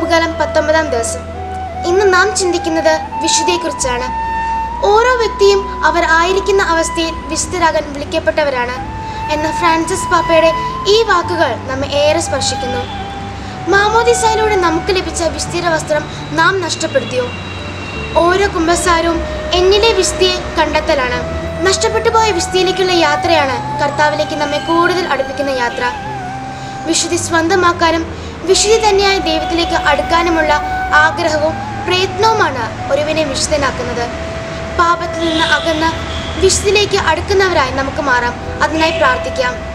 നോമ്പുകാലം പത്തൊമ്പതാം ദിവസം ഇന്ന് നാം ചിന്തിക്കുന്നത് വിശുദ്ധിയെക്കുറിച്ചാണ് ഓരോ വ്യക്തിയും അവർ ആയിരിക്കുന്ന അവസ്ഥയിൽ വിശുദ്ധരാകാൻ വിളിക്കപ്പെട്ടവരാണ് എന്ന ഫ്രാൻസിസ് പാപ്പയുടെ ഈ വാക്കുകൾ നമ്മെ ഏറെ സ്പർശിക്കുന്നു മാമോദിസായിലൂടെ നമുക്ക് ലഭിച്ച വിസ്തീര വസ്ത്രം നാം നഷ്ടപ്പെടുത്തിയോ ഓരോ കുംഭസാരവും എന്നിലെ വിസ്തിയെ കണ്ടെത്തലാണ് നഷ്ടപ്പെട്ടു പോയ വിസ്തിയിലേക്കുള്ള യാത്രയാണ് കർത്താവിലേക്ക് നമ്മെ കൂടുതൽ അടുപ്പിക്കുന്ന യാത്ര വിശുദ്ധി സ്വന്തമാക്കാനും വിശുദ്ധി തന്നെയായ ദൈവത്തിലേക്ക് അടുക്കാനുമുള്ള ആഗ്രഹവും പ്രയത്നവുമാണ് ഒരുവിനെ വിശുദ്ധനാക്കുന്നത് പാപത്തിൽ നിന്ന് അകന്ന് വിശുദ്ധിയിലേക്ക് അടുക്കുന്നവരായി നമുക്ക് മാറാം അതിനായി പ്രാർത്ഥിക്കാം